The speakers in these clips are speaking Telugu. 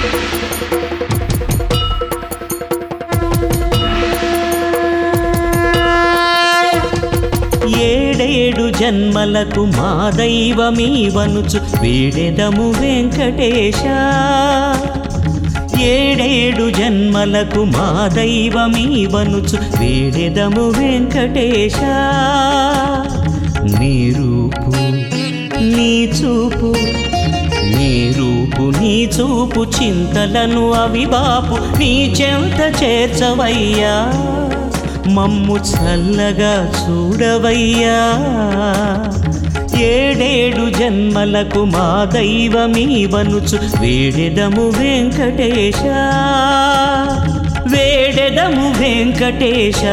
ఏడేడు జన్మలకు మా దైవమీవనుచు వేడెదము వెంకటేశ ఏడేడు జన్మలకు మా దైవమీవనుచు వేడెదము వెంకటేశ నీ రూపు నీ చూపు నీ రూపు నీ చూపు చింతలను అవిబాపు నీ చెంత చేర్చవయ్యా మమ్ము చల్లగా చూడవయ్యా ఏడేడు జన్మలకు మా దైవమీవనుచు వేడెదము వెంకటేశ వేడెదము వెంకటేశ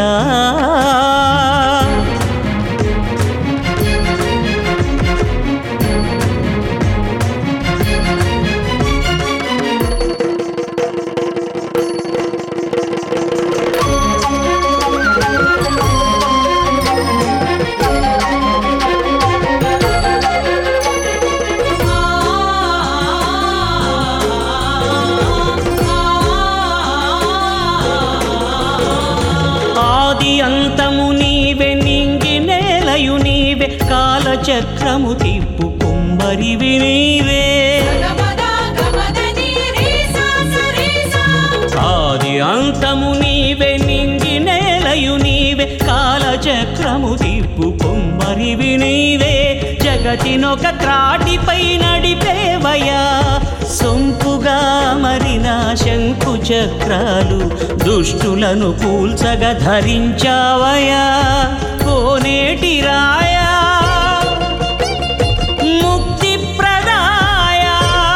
ఆది అంతము నీవే నింగి నేలయు నీవే కాలచక్రము తిప్పు కుమ్మరివి నీవే ఆది అంతము నీవే నింగి నేలయు నీవే కాలచక్రము తిప్పు కుమ్మరివి నీవే జగతినొక త్రాటిపై నడిపేవయా సొంపుగా మరిన శంకు చక్రాలు దుష్టులను కూల్చగా ధరించావయా కోనేటి రాయా ముక్తి ప్రదాయా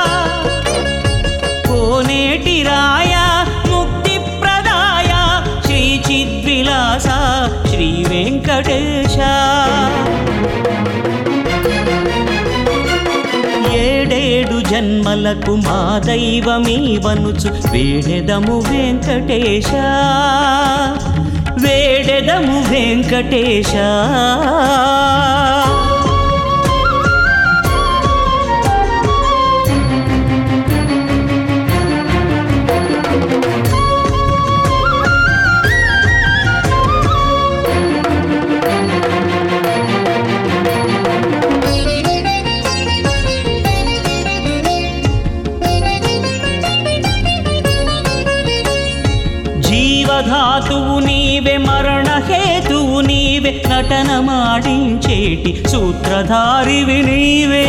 కోనేటి రాయ ముక్తి ప్రదాయ శ్రీ చిద్విలాస శ్రీ వెంకటేశ ఏడేడు జన్మలకు మా దైవమీవనుచు వేడెదము వెంకటేశ వేడెదము వెంకటేశ జీవధాతువు నీవే మరణ హేతువు నీవే నటన మాడించేటి సూత్రధారివి నీవే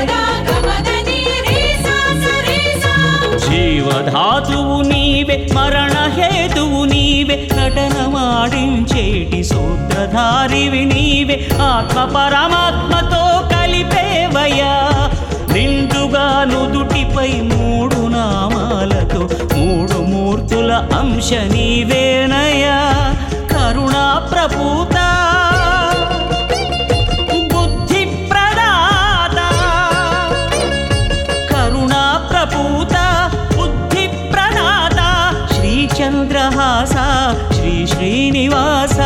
జీవధాతువు నీవే మరణ హేతువు నీవే నటన మాడించేటి సూత్రధారివి నీవే ఆత్మ పరమాత్మతో కలిపేవయా నిండుగా నుదుటిపై మూడు నామాలతో మూడు మూర్తుల అంశ నీవేనయా కరుణా ప్రపూత బుద్ధి ప్రదాత కరుణా ప్రపూత బుద్ధి ప్రదాత శ్రీ చంద్రహాస శ్రీ శ్రీనివాస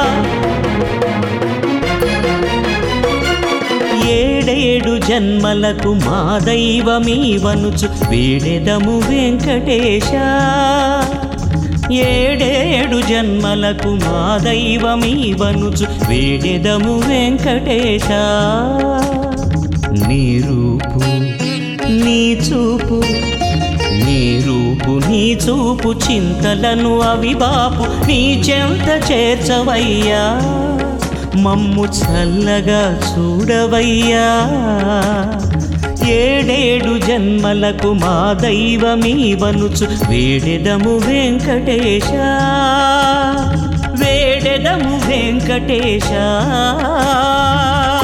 ఏడేడు జన్మలకు మా దైవమీవనుచు వేడెదము వెంకటేశ ఏడేడు జన్మలకు మా దైవమీవనుచు వేడెదము వెంకటేశ నీ రూపు నీ చూపు నీ రూపు నీ చూపు చింతలను అవిబాపు నీ చెంత చేర్చవయ్యా మమ్ము చల్లగా చూడవయ్యా ఏడేడు జన్మలకు మా దైవమీవనుచు వేడెదము వెంకటేశ వేడెదము వెంకటేశ